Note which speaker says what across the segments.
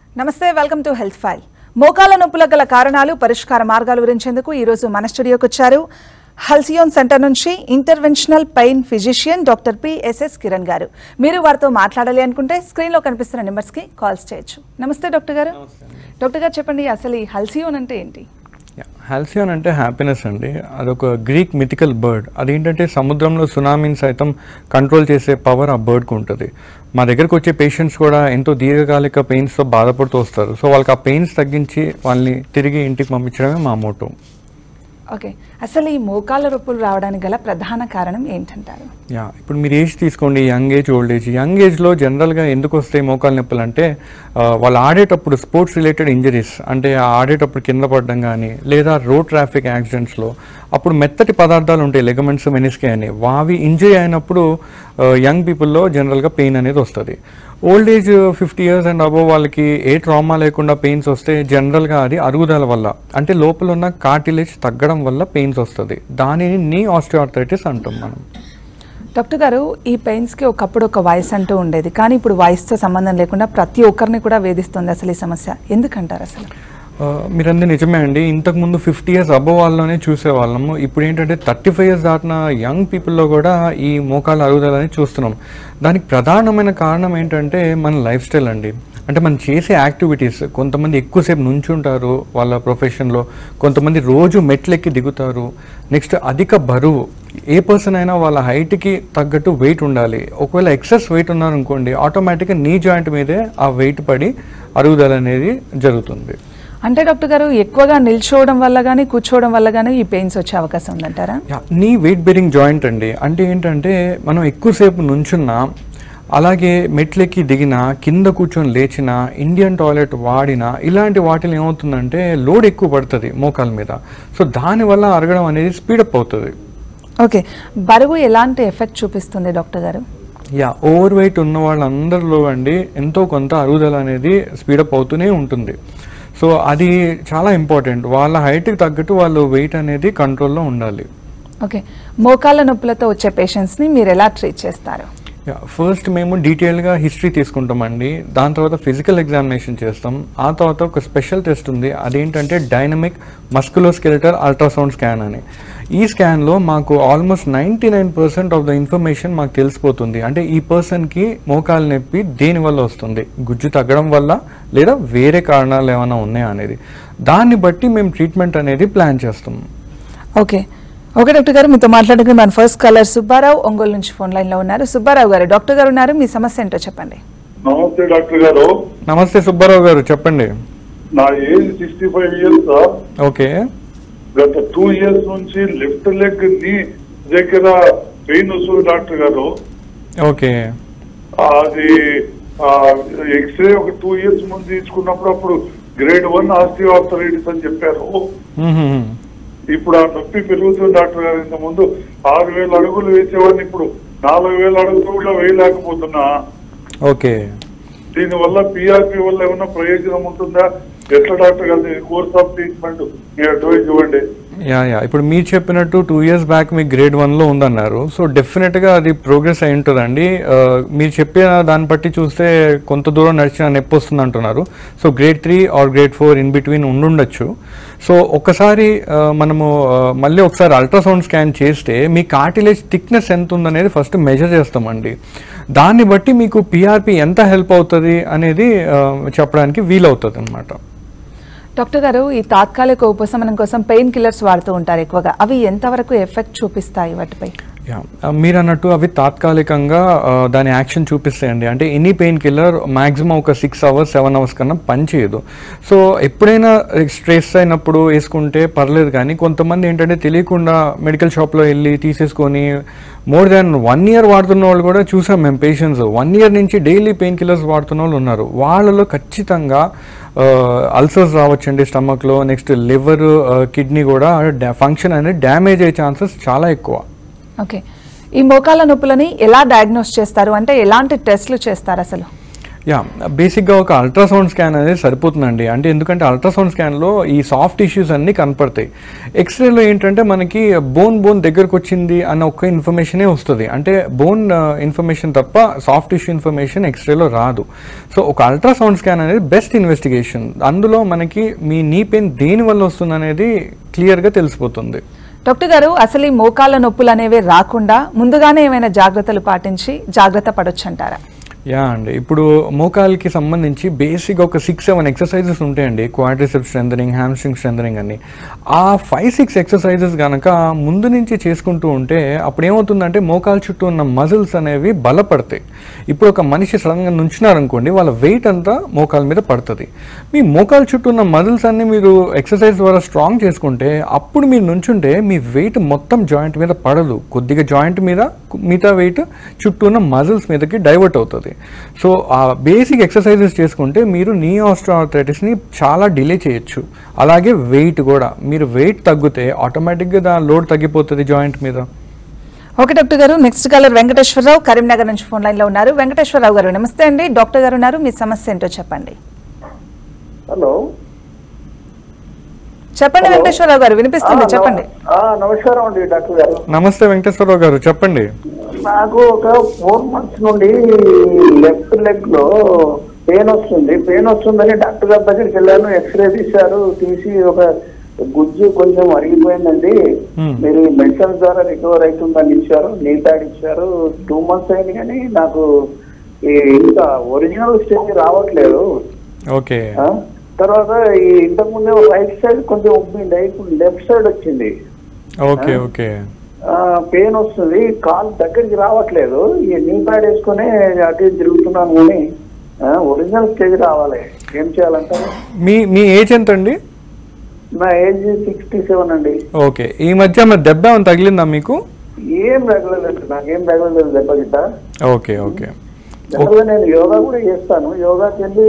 Speaker 1: నమస్తే welcome to health file మోకాల నొప్పులకు గల కారణాలు పరిష్కార మార్గాలు వివరించేందుకు ఈ రోజు మన స్టూడియోకి వచ్చారు హల్సియోన్ సెంటర్ నుంచి interventional pain physician doctor PSS Kiran garu మీరు వారితో మాట్లాడాలి అనుకుంటే స్క్రీన్లో కనిపిస్తున్న నెంబర్స్కి కాల్స్ చేయొచ్చు నమస్తే డాక్టర్ గారు డాక్టర్ గారు చెప్పండి అసలు ఈ హల్సియోన్ అంటే ఏంటి
Speaker 2: హాల్సియోన్ అంటే హ్యాపీనెస్ అండి అదొక గ్రీక్ మిథికల్ బర్డ్ అదేంటంటే సముద్రంలో సునామీని సైతం కంట్రోల్ చేసే పవర్ ఆ బర్డ్కి ఉంటుంది మా దగ్గరకు వచ్చే పేషెంట్స్ కూడా ఎంతో దీర్ఘకాలిక పెయిన్స్తో బాధపడుతూ వస్తారు సో వాళ్ళకి ఆ పెయిన్స్ తగ్గించి వాళ్ళని తిరిగి ఇంటికి పంపించడమే మా మోటో
Speaker 1: ఓకే అసలు ఈ మోకాళ్ళ నొప్పులు రావడానికి గల ప్రధాన కారణం ఏంటంటారు
Speaker 2: యా ఇప్పుడు మీరు ఏజ్ తీసుకోండి young age old age young ఏజ్లో జనరల్గా ఎందుకు వస్తాయి మోకాలు నొప్పులు అంటే ఆ, వాళ్ళు ఆడేటప్పుడు స్పోర్ట్స్ రిలేటెడ్ ఇంజరీస్ అంటే ఆ ఆడేటప్పుడు కింద పడడం కానీ లేదా రోడ్ ట్రాఫిక్ యాక్సిడెంట్స్లో అప్పుడు మెత్తటి పదార్థాలు ఉంటాయి లెగమెంట్స్ మెనిస్కే అని వావి ఇంజరీ అయినప్పుడు యంగ్ పీపుల్లో జనరల్గా పెయిన్ అనేది వస్తుంది old age fifty years and above వాళ్ళకి ఏ ట్రామా లేకుండా పెయిన్స్ వస్తే జనరల్గా అది అరుగుదల వల్ల అంటే లోపల ఉన్న కార్టిలేజ్ తగ్గడం వల్ల పెయిన్స్ వస్తుంది దానిని నీ ఆస్టియోఆర్థరైటిస్ అంటాం మనం
Speaker 1: డాక్టర్ గారు ఈ పెయిన్స్కి ఒకప్పుడు ఒక వయసు అంటూ ఉండేది కానీ ఇప్పుడు వయసుతో సంబంధం లేకుండా ప్రతి ఒక్కరిని కూడా వేధిస్తుంది అసలు ఈ సమస్య ఎందుకంటారు అసలు
Speaker 2: ఆ, మీరందరూ నిజమే అండి ఇంతకుముందు ఫిఫ్టీ ఇయర్స్ అబవ్ వాళ్ళలోనే చూసేవాళ్ళము ఇప్పుడు ఏంటంటే థర్టీ ఫైవ్ ఇయర్స్ దాటిన యంగ్ పీపుల్లో కూడా ఈ మోకాళ్ళ అరుగుదలని చూస్తున్నాం దానికి ప్రధానమైన కారణం ఏంటంటే మన లైఫ్ స్టైల్ అండి అంటే మనం చేసే యాక్టివిటీస్ కొంతమంది ఎక్కువసేపు నుంచుంటారు వాళ్ళ ప్రొఫెషన్లో కొంతమంది రోజు మెట్లెక్కి దిగుతారు నెక్స్ట్ అధిక బరువు ఏ పర్సన్ అయినా వాళ్ళ హైట్కి తగ్గట్టు వెయిట్ ఉండాలి ఒకవేళ ఎక్సెస్ వెయిట్ ఉన్నారనుకోండి ఆటోమేటిక్గా నీ జాయింట్ మీదే ఆ వెయిట్ పడి అరుగుదల అనేది జరుగుతుంది
Speaker 1: అంటే డాక్టర్ గారు ఎక్కువగా నిల్చోవడం వల్ల కానీ కూర్చోవడం వల్ల కానీ ఈ పెయిన్స్ వచ్చే అవకాశం ఉందంటారా
Speaker 2: యా, నీ వెయిట్ బేరింగ్ జాయింట్ అండి అంటే ఏంటంటే మనం ఎక్కువసేపు నుంచున్నా అలాగే మెట్లెక్కి దిగినా కింద కూర్చొని లేచినా ఇండియన్ టాయిలెట్ వాడినా ఇలాంటి వాటిలో ఏమవుతుందంటే లోడ్ ఎక్కువ పడుతుంది మోకాల మీద సో దానివల్ల అరగడం అనేది స్పీడప్ అవుతుంది
Speaker 1: ఓకే బరువు ఎలాంటి ఎఫెక్ట్ చూపిస్తుంది డాక్టర్ గారు
Speaker 2: యా ఓవర్ వెయిట్ ఉన్న వాళ్ళందరిలో అండి ఎంతో కొంత అరుగుదల అనేది స్పీడప్ అవుతూనే ఉంటుంది సో అది చాలా ఇంపార్టెంట్ వాళ్ళ హైట్కి తగ్గట్టు వాళ్ళు వెయిట్ అనేది కంట్రోల్లో ఉండాలి
Speaker 1: ఓకే మోకాళ్ళ నొప్పులతో వచ్చే పేషెంట్స్ని మీరు ఎలా ట్రీట్ చేస్తారు
Speaker 2: యా ఫస్ట్ మేము డీటెయిల్గా హిస్టరీ తీసుకుంటామండి దాని తర్వాత ఫిజికల్ ఎగ్జామినేషన్ చేస్తాం ఆ తర్వాత ఒక స్పెషల్ టెస్ట్ ఉంది అదేంటంటే డైనమిక్ మస్కులోస్కెలిటల్ అల్ట్రాసౌండ్ స్కాన్ అని ఈ స్కాన్లో మాకు almost ninety nine percent of the information మాకు తెలిసిపోతుంది అంటే ఈ పర్సన్కి మోకాలు నొప్పి దేని వల్ల వస్తుంది గుజ్జు తగ్గడం వల్ల లేదా వేరే కారణాలు ఏమైనా ఉన్నాయా అనేది దాన్ని బట్టి మేము ట్రీట్మెంట్ అనేది ప్లాన్ చేస్తాం
Speaker 1: ఓకే ఓకే డాక్టర్ గారు మీతో మాట్లాడుకుని మన ఫస్ట్ కాలర్ సుబ్బారావు ఒంగోలు నుంచి ఫోన్ లైన్లో ఉన్నారు సుబ్బారావు గారు డాక్టర్ గారు ఉన్నారు మీ సమస్య ఏంటో చెప్పండి
Speaker 3: నమస్తే డాక్టర్ గారు
Speaker 2: నమస్తే సుబ్బారావు గారు చెప్పండి
Speaker 3: నా age sixty five years sir
Speaker 2: okay
Speaker 3: గత టూ ఇయర్స్ నుంచి లెఫ్ట్ లెగ్ నీ దగ్గర పెయిన్ వస్తుంది డాక్టర్ గారు
Speaker 2: ఓకే
Speaker 3: అది ఎక్స్రే ఒక టూ ఇయర్స్ ముందు తీసుకున్నప్పుడు అప్పుడు గ్రేడ్ వన్ ఆస్టియోఆర్థరైటిస్ అని చెప్పారు
Speaker 2: మ్మ్.
Speaker 3: ఇప్పుడు ఆ నొప్పి పెరుగుతుంది డాక్టర్ గారు ఇంత ముందు ఆరు వేల అడుగులు వేసేవాడిని ఇప్పుడు నాలుగు వేల అడుగులు కూడా వేయలేకపోతున్నా
Speaker 2: ఓకే
Speaker 3: దీని వల్ల పిఆర్పి వల్ల ఏమైనా ప్రయోజనం ఉంటుందా ఎట్లా doctor garu course of treatment మీ అడ్వైజ్ ఇవ్వండి
Speaker 2: యా యా ఇప్పుడు మీరు చెప్పినట్టు టూ ఇయర్స్ బ్యాక్ మీ గ్రేడ్ వన్లో ఉందన్నారు సో డెఫినెట్గా అది ప్రోగ్రెస్ అయి ఉంటుందండి ఆ, మీరు చెప్పిన దాన్ని బట్టి చూస్తే కొంత దూరం నడిచిన నొప్పి వస్తుంది అంటున్నారు so grade three or grade four in between ఉండుండొచ్చు సో ఒక్కసారి ఆ, మనము ఆ, మళ్ళీ ఒకసారి అల్ట్రాసౌండ్ స్కాన్ చేస్తే మీ కార్టిలేజ్ థిక్నెస్ ఎంత ఉందనేది ఫస్ట్ మెజర్ చేస్తామండి దాన్ని బట్టి మీకు పిఆర్పి ఎంత హెల్ప్ అవుతుంది అనేది ఆ, చెప్పడానికి వీలవుతుంది అనమాట
Speaker 1: డాక్టర్ గారు ఈ తాత్కాలిక ఉపశమనం కోసం పెయిన్ కిల్లర్స్ వాడుతూ ఉంటారు ఎక్కువగా అవి ఎంతవరకు ఎఫెక్ట్ చూపిస్తాయి వాటిపై
Speaker 2: యా మీరు అన్నట్టు అవి తాత్కాలికంగా ఆ, దాని యాక్షన్ చూపిస్తాయండి అంటే ఎనీ పెయిన్ కిల్లర్ మాక్సిమం ఒక సిక్స్ అవర్స్ సెవెన్ అవర్స్ కన్నా పనిచేయదు సో ఎప్పుడైనా స్ట్రెస్ అయినప్పుడు వేసుకుంటే పర్లేదు కానీ కొంతమంది ఏంటంటే తెలియకుండా మెడికల్ షాప్లో వెళ్ళి తీసేసుకొని మోర్ దాన్ వన్ ఇయర్ వాడుతున్న వాళ్ళు కూడా చూసాం మేము పేషెంట్స్ వన్ ఇయర్ నుంచి డైలీ పెయిన్ కిల్లర్స్ వాడుతున్న వాళ్ళు ఉన్నారు వాళ్ళలో ఖచ్చితంగా అల్సర్స్ రావచ్చండి స్టమక్లో నెక్స్ట్ లివర్ కిడ్నీ కూడా ఫంక్షన్ అనేది డ్యామేజ్ అయ్యే ఛాన్సెస్ చాలా ఎక్కువ
Speaker 1: ఓకే ఈ మోకాళ్ళ నొప్పులని ఎలా డయాగ్నోస్ చేస్తారు అంటే ఎలాంటి టెస్ట్లు చేస్తారు అసలు
Speaker 2: యా బేసిక్గా ఒక అల్ట్రాసౌండ్ స్కాన్ అనేది సరిపోతుందండి అంటే ఎందుకంటే అల్ట్రాసౌండ్ స్కాన్లో ఈ సాఫ్ట్ ఇష్యూస్ అన్నీ కనపడతాయి ఎక్స్రేలో ఏంటంటే మనకి బోన్ బోన్ దగ్గరకు వచ్చింది అన్న ఒక్క ఇన్ఫర్మేషనే వస్తుంది అంటే బోన్ ఇన్ఫర్మేషన్ తప్ప సాఫ్ట్ ఇష్యూ ఇన్ఫర్మేషన్ ఎక్స్రేలో రాదు సో ఒక అల్ట్రాసౌండ్ స్కాన్ అనేది బెస్ట్ ఇన్వెస్టిగేషన్ అందులో మనకి మీ నీ పెయిన్ దేని వల్ల వస్తుంది అనేది క్లియర్గా తెలిసిపోతుంది
Speaker 1: డాక్టర్ గారు అసలు ఈ మోకాళ్ళ నొప్పులు అనేవి రాకుండా ముందుగానే ఏమైనా జాగ్రత్తలు పాటించి జాగ్రత్త పడొచ్చు అంటారా
Speaker 2: యా అండి ఇప్పుడు మోకాల్కి సంబంధించి బేసిక్ ఒక సిక్స్ సెవెన్ ఎక్సర్సైజెస్ ఉంటాయండి క్వాడ్రిసెప్ స్ట్రెంథనింగ్ హ్యామ్స్ట్రింగ్ స్ట్రెంథనింగ్ అని ఆ ఫైవ్ సిక్స్ ఎక్సర్సైజెస్ కనుక ముందు నుంచి చేసుకుంటూ ఉంటే అప్పుడు ఏమవుతుందంటే మోకాలు చుట్టూ ఉన్న మజిల్స్ అనేవి బలపడతాయి ఇప్పుడు ఒక మనిషి సడన్గా నుంచున్నారనుకోండి వాళ్ళ వెయిట్ అంతా మోకాల మీద పడుతుంది మీ మోకాలు చుట్టూ ఉన్న మజిల్స్ అన్ని మీరు ఎక్సర్సైజ్ ద్వారా స్ట్రాంగ్ చేసుకుంటే అప్పుడు మీరు నుంచుంటే మీ వెయిట్ మొత్తం జాయింట్ మీద పడదు కొద్దిగా జాయింట్ మీద మిగతా వెయిట్ చుట్టూ ఉన్న మజిల్స్ మీదకి డైవర్ట్ అవుతుంది సో ఆ బేసిక్ ఎక్సర్సైజెస్ చేసుకుంటే మీరు నీ ఆస్ట్రోఆర్థరైటిస్ని చాలా డిలే చేయొచ్చు అలాగే వెయిట్ కూడా మీరు వెయిట్ తగ్గితే ఆటోమేటిక్గా దాని లోడ్ తగ్గిపోతుంది జాయింట్ మీద
Speaker 1: ఓకే డాక్టర్ గారు నెక్స్ట్ కాలర్ వెంకటేశ్వరరావు కరీంనగర్ నుంచి ఫోన్ లైన్ లో ఉన్నారు వెంకటేశ్వరరావు గారు నమస్తే అండి డాక్టర్ గారు ఉన్నారు మీ సమస్య ఏంటో చెప్పండి
Speaker 4: హలో
Speaker 1: చెప్పండి
Speaker 4: Hello.
Speaker 1: వెంకటేశ్వరరావు గారు వినిపిస్తుంది
Speaker 4: ఆ,
Speaker 1: చెప్పండి
Speaker 4: నమ- ఆ, నమస్కారం అండి డాక్టర్ గారు
Speaker 2: నమస్తే వెంకటేశ్వరరావు గారు చెప్పండి
Speaker 4: నాకు ఒక ఫోర్ మంత్స్ నుండి లెఫ్ట్ లెగ్ లో పెయిన్ వస్తుంది పెయిన్ వస్తుందని డాక్టర్ గారి దగ్గరికి వెళ్ళాను ఎక్స్రే తీశారు తీసి ఒక గుజ్జు కొంచెం అరిగిపోయిందండి
Speaker 2: Hmm.
Speaker 4: మీరు మెడిసిన్ ద్వారా రికవర్ అవుతుందని ఇచ్చారు నీ ప్యాడ్ ఇచ్చారు టూ మంత్స్ అయింది కానీ నాకు ఈ ఇంకా ఒరిజినల్ స్టేజ్ రావట్లేదు
Speaker 2: ఓకే
Speaker 4: ఆ? తర్వాత ఈ ఇంతకు ముందే రైట్ సైడ్ కొంచెం ఉబ్బింది ఇప్పుడు లెఫ్ట్ సైడ్ వచ్చింది
Speaker 2: ఓకే ఓకే
Speaker 4: పెయిన్ వస్తుంది కాలు దగ్గరికి రావట్లేదు ఈ నీ ప్యాడ్ వేసుకుని అటు ఇటు తిరుగుతున్నాను కానీ ఒరిజినల్ స్టేజ్ రావాలి ఏం చేయాలంటారు
Speaker 2: మీ మీ ఏజ్ ఎంత అండి
Speaker 4: నా ఏజ్ సిక్స్టీ సెవెన్ అండి
Speaker 2: ఓకే ఈ మధ్య మరి దెబ్బ ఏమైనా తగిలిందా మీకు
Speaker 4: ఏం తగలలేదు నాకేం తగలలేదు దెబ్బ గిట్ట
Speaker 2: ఓకే ఓకే
Speaker 4: జనరల్గా నేను యోగా కూడా చేస్తాను యోగాకి వెళ్ళి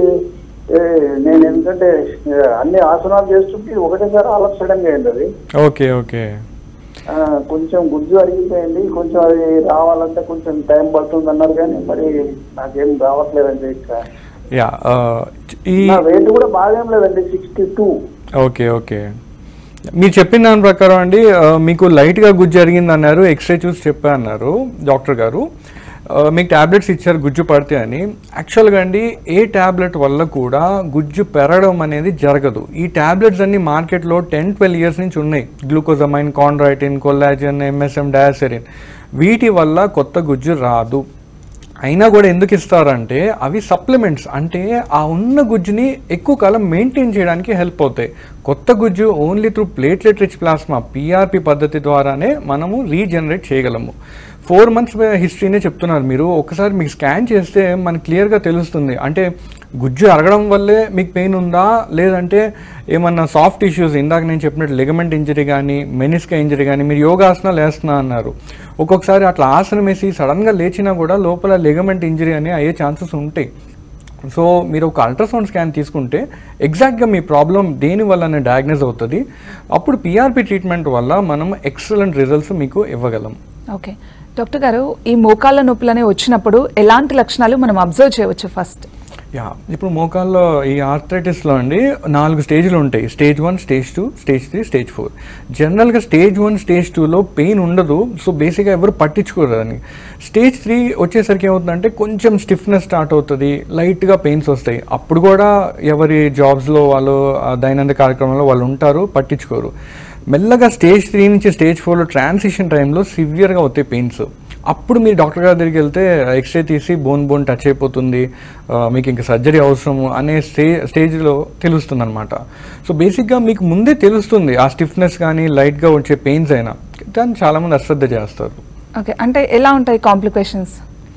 Speaker 4: ఏ, నేను ఎందుకంటే ఏ, అన్ని ఆసనాలు చేస్తుంటే ఒకటేసారి ఆలప్ సడన్ గా అయింది అది
Speaker 2: ఓకే ఓకే
Speaker 4: ఆ, కొంచెం గుజ్జు అరిగిపోయింది కొంచెం అది రావాలంటే కొంచెం టైం పడుతుంది అన్నారు కానీ మరి నాకేం రావట్లేదండి ఇక్కడ
Speaker 2: యా ఆ, ఈ
Speaker 4: నా వెయిట్ కూడా బాగా లేదండి సిక్స్టీ టూ
Speaker 2: ఓకే ఓకే మీరు చెప్పిన దాని ప్రకారం అండి ఆ, మీకు లైట్గా గుజ్జు జరిగింది అన్నారు ఎక్స్రే చూసి చెప్పా అన్నారు డాక్టర్ గారు ఆ, మీకు ట్యాబ్లెట్స్ ఇచ్చారు గుజ్జు పడితే అని యాక్చువల్గా అండి ఏ ట్యాబ్లెట్ వల్ల కూడా గుజ్జు పెరగడం అనేది జరగదు ఈ ట్యాబ్లెట్స్ అన్ని మార్కెట్లో టెన్ ట్వెల్వ్ ఇయర్స్ నుంచి ఉన్నాయి glucosamine chondroitin collagen MSM diacerein వీటి వల్ల కొత్త గుజ్జు రాదు అయినా కూడా ఎందుకు ఇస్తారంటే అవి సప్లిమెంట్స్ అంటే ఆ ఉన్న గుజ్జుని ఎక్కువ కాలం మెయింటైన్ చేయడానికి హెల్ప్ అవుతాయి కొత్త గుజ్జు only through platelet rich plasma PRP పద్ధతి ద్వారానే మనము రీజనరేట్ చేయగలము ఫోర్ మంత్స్ హిస్టరీనే చెప్తున్నారు మీరు ఒకసారి మీకు స్కాన్ చేస్తే మనకు క్లియర్గా తెలుస్తుంది అంటే గుజ్జు అరగడం వల్లే మీకు పెయిన్ ఉందా లేదంటే ఏమన్నా సాఫ్ట్ ఇష్యూస్ ఇందాక నేను చెప్పినట్టు లిగమెంట్ ఇంజరీ కానీ మెనిస్కా ఇంజరీ కానీ మీరు యోగాసనాలు వేస్తున్నా అన్నారు ఒక్కొక్కసారి అట్లా ఆసనం వేసి సడన్గా లేచినా కూడా లోపల లిగమెంట్ ఇంజరీ అని అయ్యే ఛాన్సెస్ ఉంటాయి సో మీరు ఒక అల్ట్రాసౌండ్ స్కాన్ తీసుకుంటే ఎగ్జాక్ట్గా మీ ప్రాబ్లం దేని వల్ల డయాగ్నోజ్ అవుతుంది అప్పుడు పిఆర్పి ట్రీట్మెంట్ వల్ల మనం ఎక్సలెంట్ రిజల్ట్స్ మీకు ఇవ్వగలం
Speaker 1: ఓకే డాక్టర్ గారు ఈ మోకాళ్ళ నొప్పులు అనేవి వచ్చినప్పుడు ఎలాంటి లక్షణాలు మనం అబ్జర్వ్ చేయవచ్చు ఫస్ట్
Speaker 2: యా ఇప్పుడు మోకాల్లో ఈ ఆర్థరైటిస్లో అండి నాలుగు స్టేజ్లు ఉంటాయి stage one stage two stage three stage four జనరల్గా స్టేజ్ వన్ స్టేజ్ టూలో పెయిన్ ఉండదు సో బేసిక్గా ఎవరు పట్టించుకోరు దాన్ని స్టేజ్ త్రీ వచ్చేసరికి ఏమవుతుందంటే కొంచెం స్టిఫ్నెస్ స్టార్ట్ అవుతుంది లైట్గా పెయిన్స్ వస్తాయి అప్పుడు కూడా ఎవరి జాబ్స్లో వాళ్ళు ఆ, దైనందిన కార్యక్రమంలో వాళ్ళు ఉంటారు పట్టించుకోరు మెల్లగా స్టేజ్ త్రీ నుంచి స్టేజ్ ఫోర్లో ట్రాన్సిషన్ టైంలో సివియర్గా అవుతాయి పెయిన్స్ అప్పుడు మీరు డాక్టర్ గారి దగ్గరికి వెళ్తే ఎక్స్రే తీసి బోన్ బోన్ టచ్ అయిపోతుంది ఆ, మీకు ఇంకా సర్జరీ అవసరము అనే స్టే స్టేజ్లో తెలుస్తుంది అనమాట సో బేసిక్గా మీకు ముందే తెలుస్తుంది ఆ స్టిఫ్నెస్ కానీ లైట్గా వచ్చే పెయిన్స్ అయినా దాన్ని చాలామంది అశ్రద్ధ చేస్తారు
Speaker 1: ఓకే అంటే ఎలా ఉంటాయి కాంప్లికేషన్స్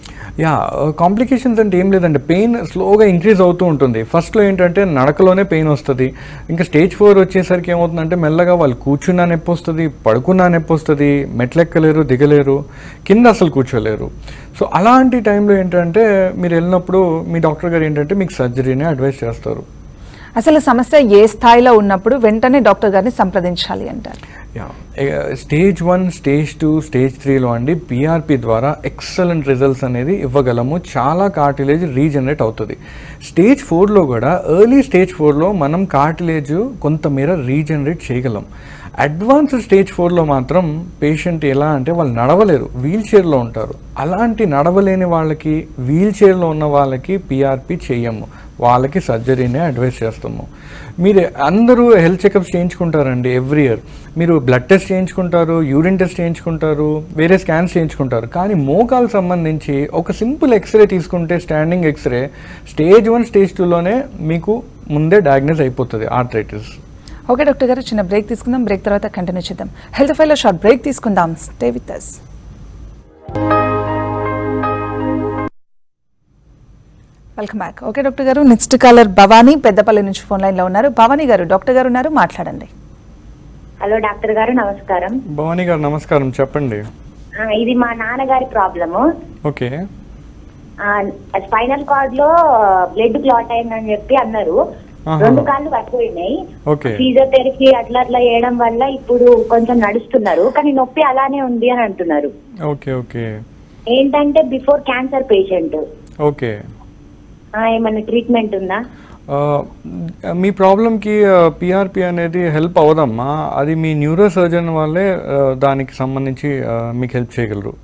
Speaker 2: యా కాంప్లికేషన్స్ అంటే ఏం లేదండి పెయిన్ స్లోగా ఇంక్రీజ్ అవుతూ ఉంటుంది ఫస్ట్లో ఏంటంటే నడకలోనే పెయిన్ వస్తుంది ఇంకా స్టేజ్ ఫోర్ వచ్చేసరికి ఏమవుతుందంటే మెల్లగా వాళ్ళు కూర్చున్నా నొప్పి వస్తుంది పడుకున్నా నొప్పి వస్తుంది మెట్లెక్కలేరు దిగలేరు కింద అసలు కూర్చోలేరు సో అలాంటి టైంలో ఏంటంటే మీరు వెళ్ళినప్పుడు మీ డాక్టర్ గారు ఏంటంటే మీకు సర్జరీనే అడ్వైస్ చేస్తారు
Speaker 1: అసలు సమస్య ఏ స్థాయిలో ఉన్నప్పుడు వెంటనే డాక్టర్ గారిని సంప్రదించాలి అంటారు
Speaker 2: yeah stage one stage two stage త్రీలో అండి పిఆర్పి ద్వారా ఎక్సలెంట్ రిజల్ట్స్ అనేది ఇవ్వగలము చాలా కార్టిలేజ్ రీజనరేట్ అవుతుంది స్టేజ్ ఫోర్లో కూడా ఎర్లీ స్టేజ్ ఫోర్లో మనం కార్టిలేజ్ కొంతమేర రీజనరేట్ చేయగలం అడ్వాన్స్డ్ స్టేజ్ ఫోర్లో మాత్రం పేషెంట్ ఎలా అంటే వాళ్ళు నడవలేరు వీల్ చైర్లో ఉంటారు అలాంటి నడవలేని వాళ్ళకి వీల్ చైర్లో ఉన్న వాళ్ళకి పిఆర్పి చేయము వాళ్ళకి సర్జరీనే అడ్వైస్ చేస్తాము మీరు అందరూ హెల్త్ చెకప్స్ చేయించుకుంటారండి ఎవ్రీ ఇయర్ మీరు బ్లడ్ టెస్ట్ చేయించుకుంటారు యూరిన్ టెస్ట్ చేయించుకుంటారు వేరే స్కాన్స్ చేయించుకుంటారు కానీ మోకాలు సంబంధించి ఒక సింపుల్ ఎక్స్రే తీసుకుంటే standing xray stage one stage టూలోనే మీకు ముందే డయాగ్నోస్ అయిపోతుంది ఆర్థరైటిస్
Speaker 1: ఓకే డాక్టర్ గారు చిన్న బ్రేక్ తీసుకుందాం బ్రేక్ తర్వాత కంటిన్యూ చేద్దాం హెల్త్ ఫైల్లో షార్ట్ బ్రేక్ తీసుకుందాం stay with us welcome back okay doctor గారు నెక్స్ట్ కాలర్ భవానీ పెద్దపల్లి నుంచి ఫోన్ లైన్లో ఉన్నారు భవానీ గారు డాక్టర్ గారు ఉన్నారు మాట్లాడండి
Speaker 5: హలో డాక్టర్ గారు నమస్కారం
Speaker 2: భవానీ గారు నమస్కారం చెప్పండి
Speaker 5: ఆ, ఇది మా నాన్నగారి ప్రాబ్లము
Speaker 2: ఓకే
Speaker 5: స్పైనల్ కార్డ్ లో బ్లడ్ క్లాట్ అయిందని చెప్పి అన్నారు
Speaker 2: ఆహా.
Speaker 5: రెండు కాళ్ళు పడిపోయినాయి
Speaker 2: ఓకే
Speaker 5: ఫిజియోథెరపీ అట్లా అట్లా చేయడం వల్ల ఇప్పుడు కొంచెం నడుస్తున్నారు కానీ నొప్పి అలానే ఉంది అని అంటున్నారు
Speaker 2: ఓకే ఓకే
Speaker 5: ఏంటంటే బిఫోర్ క్యాన్సర్ పేషెంట్
Speaker 2: ఓకే
Speaker 5: ఏమైనా ట్రీట్మెంట్ ఉందా
Speaker 2: ఆ, మీ ప్రాబ్లంకి పిఆర్పి అనేది హెల్ప్ అవదమ్మా అది మీ న్యూరో సర్జన్ వాళ్ళే ఆ, దానికి సంబంధించి ఆ, మీకు హెల్ప్ చేయగలరు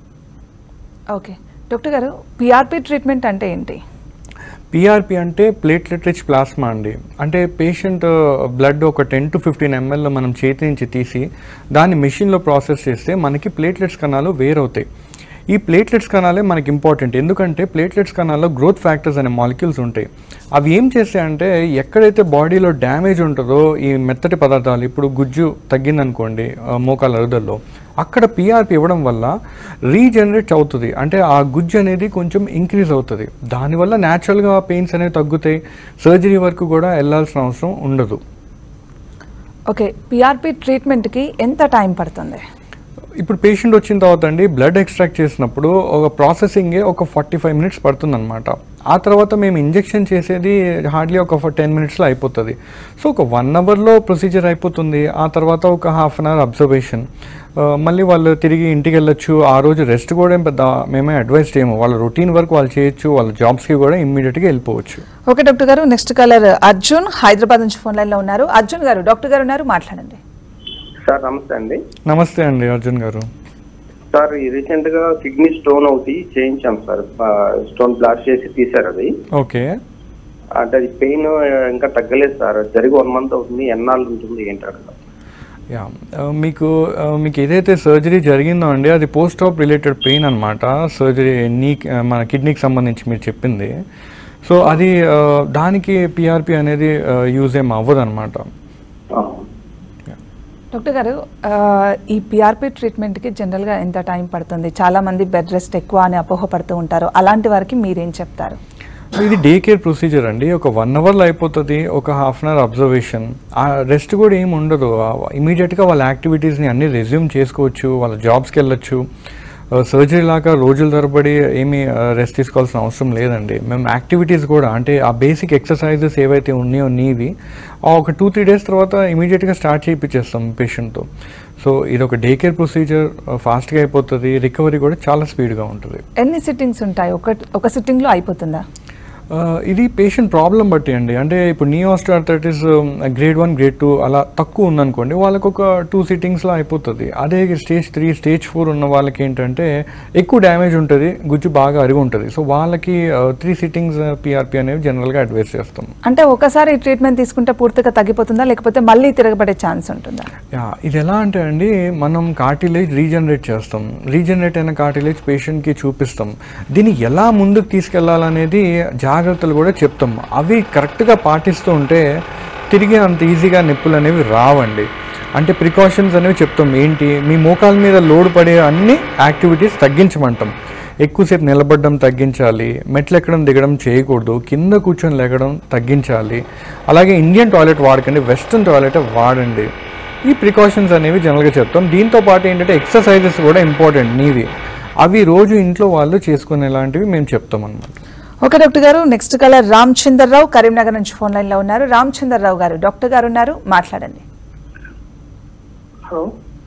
Speaker 1: okay doctor garu PRP treatment అంటే ఏంటి
Speaker 2: పిఆర్పి అంటే ప్లేట్లెట్ రిచ్ ప్లాస్మా అండి అంటే పేషెంట్ బ్లడ్ ఒక టెన్ టు ఫిఫ్టీన్ ఎంఎల్ మనం చేతి నుంచి తీసి దాన్ని మెషిన్లో ప్రాసెస్ చేస్తే మనకి ప్లేట్లెట్స్ కణాలు వేరవుతాయి ఈ ప్లేట్లెట్స్ కణాలే మనకి ఇంపార్టెంట్ ఎందుకంటే ప్లేట్లెట్స్ కణాల్లో గ్రోత్ ఫ్యాక్టర్స్ అనే మాలిక్యూల్స్ ఉంటాయి అవి ఏం చేస్తాయంటే ఎక్కడైతే బాడీలో డ్యామేజ్ ఉంటుందో ఈ మెత్తటి పదార్థాలు ఇప్పుడు గుజ్జు తగ్గిందనుకోండి ఆ, మోకాల అరుదల్లో అక్కడ పిఆర్పి ఇవ్వడం వల్ల రీజనరేట్ అవుతుంది అంటే ఆ గుజ్జు అనేది కొంచెం ఇంక్రీజ్ అవుతుంది దానివల్ల న్యాచురల్గా పెయిన్స్ అనేవి తగ్గుతాయి సర్జరీ వరకు కూడా వెళ్ళాల్సిన అవసరం ఉండదు
Speaker 1: ఓకే పిఆర్పి ట్రీట్మెంట్కి ఎంత టైం పడుతుంది
Speaker 2: ఇప్పుడు పేషెంట్ వచ్చిన తర్వాత అండి బ్లడ్ ఎక్స్ట్రాక్ట్ చేసినప్పుడు ఒక ప్రాసెసింగే ఒక ఫార్టీ ఫైవ్ మినిట్స్ పడుతుందన్నమాట ఆ తర్వాత మేము ఇంజెక్షన్ చేసేది హార్డ్లీ ఒక టెన్ మినిట్స్లో అయిపోతుంది సో ఒక వన్ అవర్లో ప్రొసీజర్ అయిపోతుంది ఆ తర్వాత ఒక హాఫ్ అన్ అవర్ అబ్జర్వేషన్ మళ్ళీ వాళ్ళు తిరిగి ఇంటికి వెళ్ళొచ్చు ఆ రోజు రెస్ట్ కూడా ఏం పెద్ద మేమే అడ్వైస్ చేయము వాళ్ళ రొటీన్ వర్క్ వాళ్ళు చేయొచ్చు వాళ్ళ జాబ్స్కి కూడా ఇమ్మీడియట్గా వెళ్ళిపోవచ్చు
Speaker 1: ఓకే డాక్టర్ గారు నెక్స్ట్ కాలర్ అర్జున్ హైదరాబాద్ నుంచి ఫోన్ లైన్లో ఉన్నారు అర్జున్ గారు డాక్టర్ గారు ఉన్నారు మాట్లాడండి
Speaker 6: సార్ నమస్తే అండి
Speaker 2: నమస్తే అండి అర్జున్ గారు
Speaker 6: సార్ ఈ రీసెంట్ గా కిడ్నీ స్టోన్ ఒకటి చేయించాం సార్ స్టోన్ బ్లాస్ట్ చేసి తీశారు అది
Speaker 2: ఓకే
Speaker 6: అంటే అది పెయిన్ ఇంకా తగ్గలేదు సార్ జరిగి వన్ మంత్ అవుతుంది ఎన్నాళ్ళు ఉంటుంది ఏంటారు
Speaker 2: యా ఆ, మీకు ఆ, మీకు ఏదైతే సర్జరీ జరిగిందో అండి అది పోస్ట్ ఆప్ రిలేటెడ్ పెయిన్ అనమాట సర్జరీ నీ మన కిడ్నీకి సంబంధించి మీరు చెప్పింది సో అది ఆ, దానికి పిఆర్పి అనేది యూజ్ ఏం అవ్వదు అనమాట
Speaker 1: డాక్టర్ గారు ఆ, ఈ పిఆర్పి ట్రీట్మెంట్కి జనరల్గా ఎంత టైం పడుతుంది చాలా మంది బెడ్ రెస్ట్ ఎక్కువ అని అపోహపడుతూ ఉంటారు అలాంటి వారికి మీరేం చెప్తారు
Speaker 2: ఇది డే కేర్ ప్రొసీజర్ అండి ఒక వన్ అవర్లో అయిపోతుంది ఒక హాఫ్ అన్ అవర్ అబ్జర్వేషన్ ఆ రెస్ట్ కూడా ఏమి ఉండదు ఇమీడియట్గా వాళ్ళ యాక్టివిటీస్ని అన్ని రెజ్యూమ్ చేసుకోవచ్చు వాళ్ళ జాబ్స్కి వెళ్ళొచ్చు సర్జరీ లాగా రోజుల తరబడి ఏమీ రెస్ట్ తీసుకోవాల్సిన అవసరం లేదండి మేము యాక్టివిటీస్ కూడా అంటే ఆ బేసిక్ ఎక్సర్సైజెస్ ఏవైతే ఉన్నాయో నీవి ఆ ఒక టూ త్రీ డేస్ తర్వాత ఇమీడియట్గా స్టార్ట్ చేయించేస్తాం పేషెంట్తో సో ఇది ఒక డే కేర్ ప్రొసీజర్ ఫాస్ట్గా అయిపోతుంది రికవరీ కూడా చాలా స్పీడ్గా ఉంటుంది
Speaker 1: ఎన్ని సిట్టింగ్స్ ఉంటాయి ఒక ఒక సిట్టింగ్లో అయిపోతుందా
Speaker 2: ఆ, ఇది పేషెంట్ ప్రాబ్లం బట్టి అండి అంటే ఇప్పుడు knee arthritis grade one grade two అలా తక్కువ ఉందనుకోండి వాళ్ళకు ఒక టూ సిట్టింగ్స్లో అయిపోతుంది అదే స్టేజ్ త్రీ స్టేజ్ ఫోర్ ఉన్న వాళ్ళకి ఏంటంటే ఎక్కువ డ్యామేజ్ ఉంటుంది గుజ్జు బాగా అరిగి ఉంటుంది సో వాళ్ళకి త్రీ సిట్టింగ్స్ పిఆర్పి అనేవి జనరల్గా అడ్వైస్ చేస్తాం
Speaker 1: అంటే ఒకసారి ఈ ట్రీట్మెంట్ తీసుకుంటే పూర్తిగా తగ్గిపోతుందా లేకపోతే మళ్ళీ తిరగబడే ఛాన్స్ ఉంటుందా
Speaker 2: యా ఇది ఎలా అంటే అండి మనం కార్టిలేజ్ రీజనరేట్ చేస్తాం రీజనరేట్ అయిన కార్టిలేజ్ పేషెంట్కి చూపిస్తాం దీన్ని ఎలా ముందుకు తీసుకెళ్లాలనేది జాగ్రత్తలు కూడా చెప్తాం అవి కరెక్ట్గా పాటిస్తూ ఉంటే తిరిగి అంత ఈజీగా నొప్పులు అనేవి రావండి అంటే ప్రికాషన్స్ అనేవి చెప్తాం ఏంటి మీ మోకాల మీద లోడ్ పడే అన్ని యాక్టివిటీస్ తగ్గించమంటాం ఎక్కువసేపు నిలబడడం తగ్గించాలి మెట్లు ఎక్కడం దిగడం చేయకూడదు కింద కూర్చొని లెగడం తగ్గించాలి అలాగే ఇండియన్ టాయిలెట్ వాడకండి వెస్ట్రన్ టాయిలెట్ వాడండి ఈ ప్రికాషన్స్ అనేవి జనరల్గా చెప్తాం దీంతో పాటు ఏంటంటే ఎక్సర్సైజెస్ కూడా ఇంపార్టెంట్ నీవి అవి రోజు ఇంట్లో వాళ్ళు చేసుకునేలాంటివి మేము చెప్తాం అనమాట
Speaker 1: ఓకే డాక్టర్ గారు నెక్స్ట్ కలర్ రామచందర్రావు కరీంనగర్ నుంచి ఫోన్ లైన్ లో ఉన్నారు రామచందర్రావు గారు డాక్టర్ గారు ఉన్నారు మాట్లాడండి
Speaker 7: హలో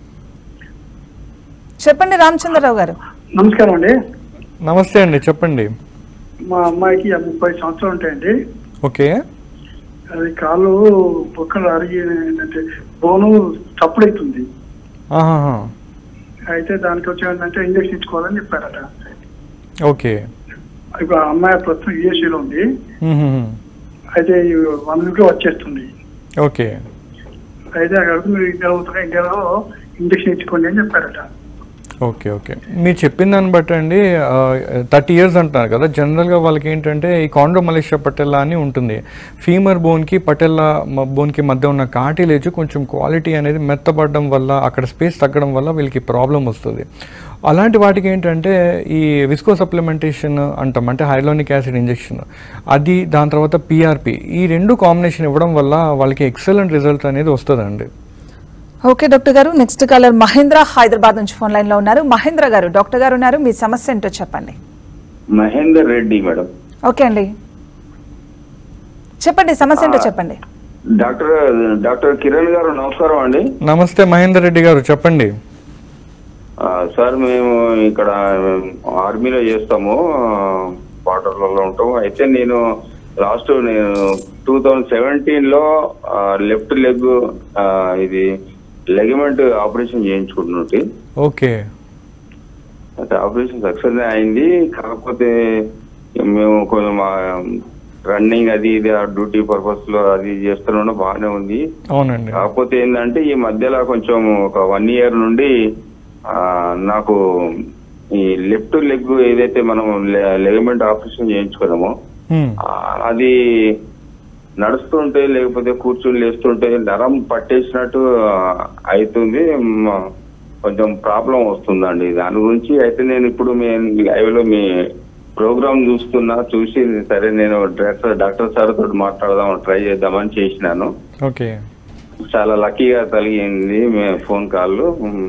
Speaker 1: చెప్పండి రామచంద్రరావు గారు
Speaker 7: నమస్కారం అండి
Speaker 2: నమస్తే అండి చెప్పండి
Speaker 7: మా అమ్మాయికి ముప్పై సంవత్సరాలు ఉంటాయండి
Speaker 2: ఓకే
Speaker 7: అది కాలు బొక్కలు అరిగి ఏంటంటే బోను చప్పుడైతుంది
Speaker 2: ఆహాహా.
Speaker 7: అయితే దానికి వచ్చి ఏంటంటే ఇంజక్షన్ ఇచ్చుకోవాలని చెప్పారట
Speaker 2: ఓకే
Speaker 7: ఇప్పుడు ఆ అమ్మాయి ప్రస్తుతం యూఎస్ఏలో ఉంది
Speaker 2: మ్మ్.
Speaker 7: అయితే వన్ వీక్ లో వచ్చేస్తుంది
Speaker 2: ఓకే
Speaker 7: అయితే అక్కడికి మీరు ఇండియా అవుతున్నా ఇండియాలో ఇంజక్షన్ ఇచ్చుకోండి అని చెప్పారట
Speaker 2: ఓకే ఓకే మీరు చెప్పిన దాన్ని బట్టి అండి థర్టీ ఇయర్స్ అంటున్నారు కదా జనరల్గా వాళ్ళకి ఏంటంటే ఈ కాండ్రోమలేషియా పటెల్లా అని ఉంటుంది ఫీమర్ బోన్కి పటెల్లా బోన్కి మధ్య ఉన్న కాటిలేజ్ కొంచెం క్వాలిటీ అనేది మెత్తబడడం వల్ల అక్కడ స్పేస్ తగ్గడం వల్ల వీళ్ళకి ప్రాబ్లం వస్తుంది అలాంటి వాటికి ఏంటంటే ఈ విస్కో సప్లిమెంటేషన్ అంటాం అంటే హైలోనిక్ యాసిడ్ ఇంజెక్షన్ అది దాని తర్వాత పిఆర్పి ఈ రెండు కాంబినేషన్ ఇవ్వడం వల్ల వాళ్ళకి ఎక్సలెంట్ రిజల్ట్ అనేది వస్తుందండి
Speaker 1: ఓకే డాక్టర్ గారు నెక్స్ట్ కాలర్ మహేంద్ర హైదరాబాద్ నుంచి ఫోన్ లైన్ లో ఉన్నారు మహేంద్ర గారు డాక్టర్ గారు ఉన్నారు మీ సమస్య ఏంటో చెప్పండి
Speaker 8: మహేందర్ రెడ్డి మేడం
Speaker 1: ఓకే అండి చెప్పండి సమస్య ఏంటో చెప్పండి
Speaker 8: డాక్టర్ డాక్టర్ కిరణ్ గారు నమస్కారం అండి
Speaker 2: నమస్తే మహేందర్ రెడ్డి గారు చెప్పండి
Speaker 8: ఆ, సార్ మేము ఇక్కడ ఆర్మీలో చేస్తాము క్వార్టర్లలో ఉంటాము అయితే నేను లాస్ట్ నేను టూ థౌజండ్ సెవెంటీన్ లో లెఫ్ట్ లెగ్ ఇది లెగమెంట్ ఆపరేషన్ చేయించుకుంటున్నట్టు
Speaker 2: ఓకే
Speaker 8: అయితే ఆపరేషన్ సక్సెస్ అయింది కాకపోతే మేము కొంచెం రన్నింగ్ అది ఇది డ్యూటీ పర్పస్ లో అది చేస్తున్నాం బాగానే ఉంది
Speaker 2: అవునండి
Speaker 8: కాకపోతే ఏంటంటే ఈ మధ్యలో కొంచెం ఒక వన్ ఇయర్ నుండి ఆ, నాకు ఈ లెఫ్ట్ లెగ్ ఏదైతే మనం లెగమెంట్ ఆపరేషన్ చేయించుకున్నామో
Speaker 2: హ్మ్.
Speaker 8: ఆ, అది నడుస్తుంటే లేకపోతే కూర్చుని లేస్తుంటే నరం పట్టేసినట్టు ఆ, అవుతుంది మ, కొంచెం ప్రాబ్లం వస్తుందండి దాని గురించి అయితే నేను ఇప్పుడు మీ లైవ్ లో మీ ప్రోగ్రామ్ చూస్తున్నా చూసి సరే నేను డాక్టర్ డాక్టర్ సార్ తోటి మాట్లాడదాం ట్రై చేద్దామని చేసినాను
Speaker 2: ఓకే
Speaker 8: చాలా లక్కీగా కలిగింది మీ ఫోన్ కాల్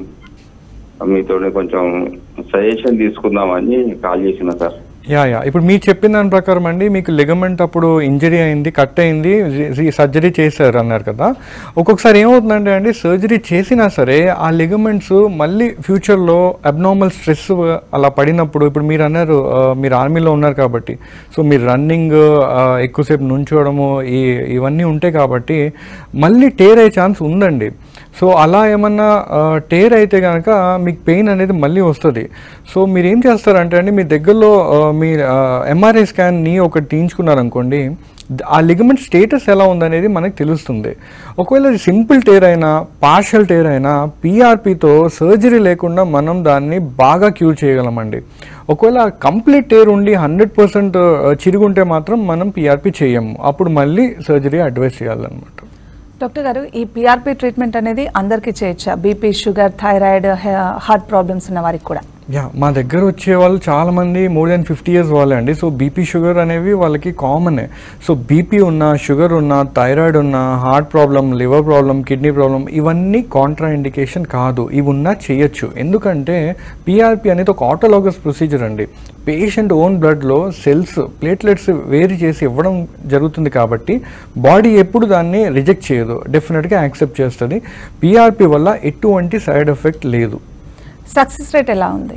Speaker 8: మీతో కొంచెం సజెషన్ తీసుకుందామని కాల్ చేసిన సార్
Speaker 2: యా యా ఇప్పుడు మీరు చెప్పిన దాని ప్రకారం అండి మీకు లిగమెంట్ అప్పుడు ఇంజరీ అయింది కట్ అయింది సర్జరీ చేశారు అన్నారు కదా ఒక్కొక్కసారి ఏమవుతుందంటే అండి సర్జరీ చేసినా సరే ఆ లిగమెంట్స్ మళ్ళీ ఫ్యూచర్లో అబ్నార్మల్ స్ట్రెస్ అలా పడినప్పుడు ఇప్పుడు మీరు అన్నారు ఆ, మీరు ఆర్మీలో ఉన్నారు కాబట్టి సో మీరు రన్నింగ్ ఎక్కువసేపు నుంచోవడము ఈ ఇవన్నీ ఉంటాయి కాబట్టి మళ్ళీ టేర్ అయ్యే ఛాన్స్ ఉందండి సో అలా ఏమన్నా టేర్ అయితే కనుక మీకు పెయిన్ అనేది మళ్ళీ వస్తుంది సో మీరు ఏం చేస్తారంటే అండి మీ దగ్గరలో ఆ, మీ ఎంఆర్ఐ స్కాన్ని ఒకటి తీయించుకున్నారనుకోండి ద- ఆ లిగమెంట్ స్టేటస్ ఎలా ఉందనేది మనకు తెలుస్తుంది ఒకవేళ అది సింపుల్ టేర్ అయినా పార్షల్ టేర్ అయినా పీఆర్పీతో సర్జరీ లేకుండా మనం దాన్ని బాగా క్యూర్ చేయగలమండి ఒకవేళ కంప్లీట్ టేర్ ఉండి హండ్రెడ్ పర్సెంట్ చిరుగుంటే మాత్రం మనం పీఆర్పీ చేయము అప్పుడు మళ్ళీ సర్జరీ అడ్వైస్ చేయాలన్నమాట
Speaker 1: డాక్టర్ గారు ఈ పిఆర్పి ట్రీట్మెంట్ అనేది అందరికీ చేయొచ్చా BP sugar thyroid heart problems ఉన్న వారికి కూడా
Speaker 2: యా మా దగ్గర వచ్చే వాళ్ళు చాలా మంది మోర్ దెన్ ఫిఫ్టీ ఇయర్స్ వాళ్ళే అండి సో బీపీ షుగర్ అనేవి వాళ్ళకి కామనే సో బీపీ ఉన్న షుగర్ ఉన్న థైరాయిడ్ ఉన్న heart problem liver problem kidney problem ఇవన్నీ కాంట్రా ఇండికేషన్ కాదు ఇవి ఉన్నా చేయొచ్చు ఎందుకంటే పిఆర్పి అనేది ఒక ఆటోలాగస్ ప్రొసీజర్ అండి పేషెంట్ ఓన్ బ్లడ్లో సెల్స్ ప్లేట్లెట్స్ వేరు చేసి ఇవ్వడం జరుగుతుంది కాబట్టి బాడీ ఎప్పుడు దాన్ని రిజెక్ట్ చేయదు డెఫినెట్గా యాక్సెప్ట్ చేస్తుంది పిఆర్పి వల్ల ఎటువంటి సైడ్ ఎఫెక్ట్ లేదు
Speaker 1: సక్సెస్ రేట్ ఎలా ఉంది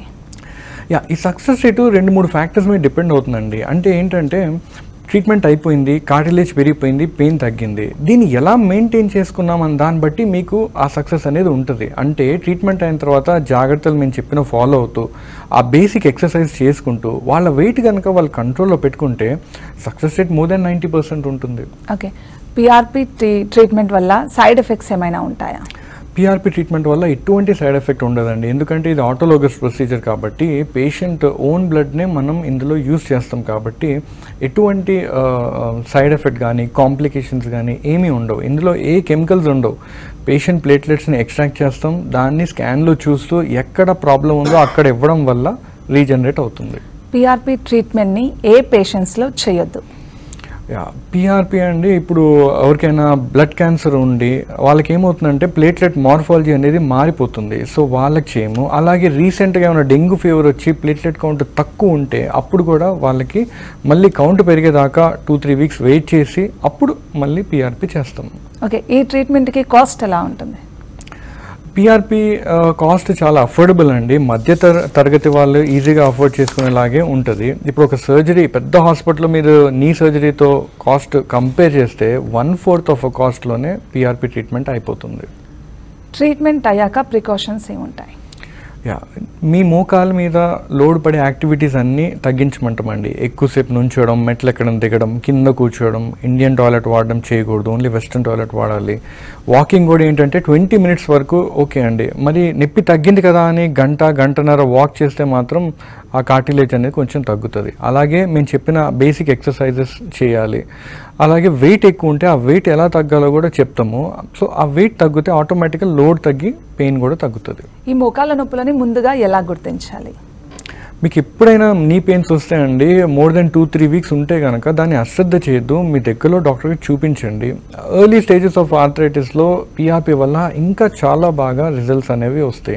Speaker 2: యా ఈ సక్సెస్ రేటు రెండు మూడు ఫ్యాక్టర్స్ మీద డిపెండ్ అవుతుందండి అంటే ఏంటంటే ట్రీట్మెంట్ అయిపోయింది కార్టిలేజ్ పెరిగిపోయింది పెయిన్ తగ్గింది దీన్ని ఎలా మెయింటైన్ చేసుకున్నాం అని దాన్ని బట్టి మీకు ఆ సక్సెస్ అనేది ఉంటుంది అంటే ట్రీట్మెంట్ అయిన తర్వాత జాగ్రత్తలు మేము చెప్పిన ఫాలో అవుతూ ఆ బేసిక్ ఎక్సర్సైజ్ చేసుకుంటూ వాళ్ళ వెయిట్ కనుక వాళ్ళు కంట్రోల్లో పెట్టుకుంటే success rate more than ninety percent ఉంటుంది
Speaker 1: ఓకే పిఆర్పి ట్రీట్మెంట్ వల్ల సైడ్ ఎఫెక్ట్స్ ఏమైనా ఉంటాయా
Speaker 2: పిఆర్పి ట్రీట్మెంట్ వల్ల ఎటువంటి సైడ్ ఎఫెక్ట్ ఉండదండి ఎందుకంటే ఇది ఆటోలోగస్ ప్రొసీజర్ కాబట్టి పేషెంట్ ఓన్ బ్లడ్నే మనం ఇందులో యూస్ చేస్తాం కాబట్టి ఎటువంటి సైడ్ ఎఫెక్ట్ కానీ కాంప్లికేషన్స్ కానీ ఏమీ ఉండవు ఇందులో ఏ కెమికల్స్ ఉండవు పేషెంట్ ప్లేట్లెట్స్ని ఎక్స్ట్రాక్ట్ చేస్తాం దాన్ని స్కాన్లో చూస్తూ ఎక్కడ ప్రాబ్లం ఉందో అక్కడ ఇవ్వడం వల్ల రీజనరేట్ అవుతుంది
Speaker 1: పిఆర్పి ట్రీట్మెంట్ని ఏ పేషెంట్స్లో చేయొద్దు
Speaker 2: యా పిఆర్పి అండి ఇప్పుడు ఎవరికైనా బ్లడ్ క్యాన్సర్ ఉండి వాళ్ళకి ఏమవుతుందంటే ప్లేట్లెట్ మార్ఫాలజీ అనేది మారిపోతుంది సో వాళ్ళకి చేయము అలాగే రీసెంట్గా ఏమైనా డెంగ్యూ ఫీవర్ వచ్చి ప్లేట్లెట్ కౌంట్ తక్కువ ఉంటే అప్పుడు కూడా వాళ్ళకి మళ్ళీ కౌంట్ పెరిగేదాకా టూ త్రీ వీక్స్ వెయిట్ చేసి అప్పుడు మళ్ళీ పిఆర్పి చేస్తాం
Speaker 1: ఓకే ఈ ట్రీట్మెంట్కి కాస్ట్ ఎలా ఉంటుంది
Speaker 2: పిఆర్పి కాస్ట్ చాలా అఫోర్డబుల్ అండి మధ్య తర- తరగతి వాళ్ళు ఈజీగా అఫోర్డ్ చేసుకునేలాగే ఉంటుంది ఇప్పుడు ఒక సర్జరీ పెద్ద హాస్పిటల్ మీరు నీ సర్జరీతో కాస్ట్ కంపేర్ చేస్తే వన్ ఫోర్త్ ఆఫ్ కాస్ట్లోనే పిఆర్పి ట్రీట్మెంట్ అయిపోతుంది
Speaker 1: ట్రీట్మెంట్ అయ్యాక ప్రికాషన్స్ ఏముంటాయి
Speaker 2: యా మీ మోకాల మీద లోడ్ పడే యాక్టివిటీస్ అన్నీ తగ్గించమంటామండి ఎక్కువసేపు నుంచోవడం మెట్లు ఎక్కడం దిగడం కింద కూర్చోవడం ఇండియన్ టాయిలెట్ వాడడం చేయకూడదు ఓన్లీ వెస్ట్రన్ టాయిలెట్ వాడాలి వాకింగ్ కూడా ఏంటంటే ట్వంటీ మినిట్స్ వరకు ఓకే అండి మరి నొప్పి తగ్గింది కదా అని గంట గంటన్నర వాక్ చేస్తే మాత్రం ఆ కార్టిలేజ్ అనేది కొంచెం తగ్గుతుంది అలాగే మేము చెప్పిన బేసిక్ ఎక్సర్సైజెస్ చేయాలి అలాగే వెయిట్ ఎక్కువ ఉంటే ఆ వెయిట్ ఎలా తగ్గాలో కూడా చెప్తాము సో ఆ వెయిట్ తగ్గితే ఆటోమేటిక్గా లోడ్ తగ్గి పెయిన్ కూడా తగ్గుతుంది
Speaker 1: ఈ మోకాళ్ళ నొప్పులని ముందుగా ఎలా గుర్తించాలి
Speaker 2: మీకు ఎప్పుడైనా నీ పెయిన్స్ వస్తాయండి more than two three weeks ఉంటే కనుక దాన్ని అశ్రద్ధ చేయొద్దు మీ దగ్గరలో డాక్టర్కి చూపించండి ఎర్లీ స్టేజెస్ ఆఫ్ ఆర్థరైటిస్లో పిఆర్పి వల్ల ఇంకా చాలా బాగా రిజల్ట్స్ అనేవి వస్తాయి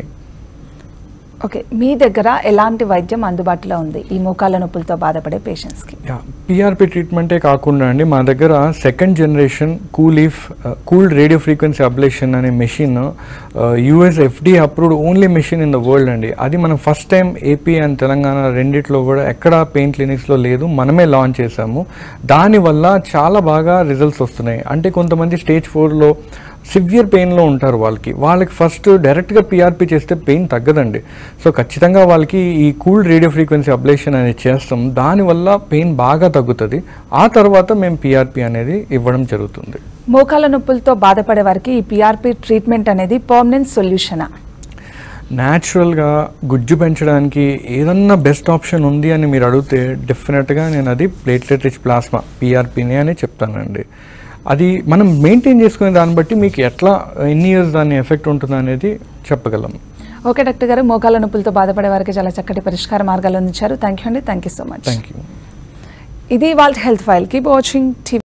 Speaker 1: ఓకే మీ దగ్గర ఎలాంటి వైద్యం అందుబాటులో ఉంది ఈ మోకాళ్ళ నొప్పులతో బాధపడే పేషెంట్స్కి
Speaker 2: పిఆర్పి ట్రీట్మెంటే కాకుండా అండి మా దగ్గర second generation Coolief cooled radio frequency ablation అనే machine US FDA approved only machine in the world అండి అది మనం first time AP and Telangana రెండిట్లో కూడా ఎక్కడ పెయిన్ క్లినిక్స్లో లేదు మనమే లాంచ్ చేసాము దానివల్ల చాలా బాగా రిజల్ట్స్ వస్తున్నాయి అంటే కొంతమంది స్టేజ్ ఫోర్లో సివియర్ పెయిన్లో ఉంటారు వాళ్ళకి వాళ్ళకి ఫస్ట్ డైరెక్ట్గా పిఆర్పి చేస్తే పెయిన్ తగ్గదండి సో ఖచ్చితంగా వాళ్ళకి ఈ కూల్ రేడియో ఫ్రీక్వెన్సీ అబ్లేషన్ అనేది చేస్తాం దానివల్ల పెయిన్ బాగా తగ్గుతుంది ఆ తర్వాత మేము పిఆర్పి అనేది ఇవ్వడం జరుగుతుంది
Speaker 1: మోకాళ్ళ నొప్పులతో బాధపడే వారికి ఈ పిఆర్పి ట్రీట్మెంట్ అనేది పర్మనెంట్ సొల్యూషనా
Speaker 2: న్యాచురల్గా గుజ్జు పెంచడానికి ఏదన్నా బెస్ట్ ఆప్షన్ ఉంది అని మీరు అడిగితే డెఫినెట్గా నేను అది ప్లేట్లెట్ రిచ్ ప్లాస్మా పిఆర్పిని అని చెప్తానండి అది మనం మెయింటైన్ చేసుకునే దాన్ని బట్టి మీకు ఎట్లా ఎన్ని ఇయర్స్ దాని ఎఫెక్ట్ ఉంటుంది అనేది చెప్పగలం
Speaker 1: ఓకే డాక్టర్ గారు మోకాళ్ళ నొప్పులతో బాధపడే వారికి చాలా చక్కటి పరిష్కార మార్గాలు అందించారు థ్యాంక్ యూ అండి thank you so much
Speaker 2: thank you
Speaker 1: ఇది వాళ్ళ health file keep watching TV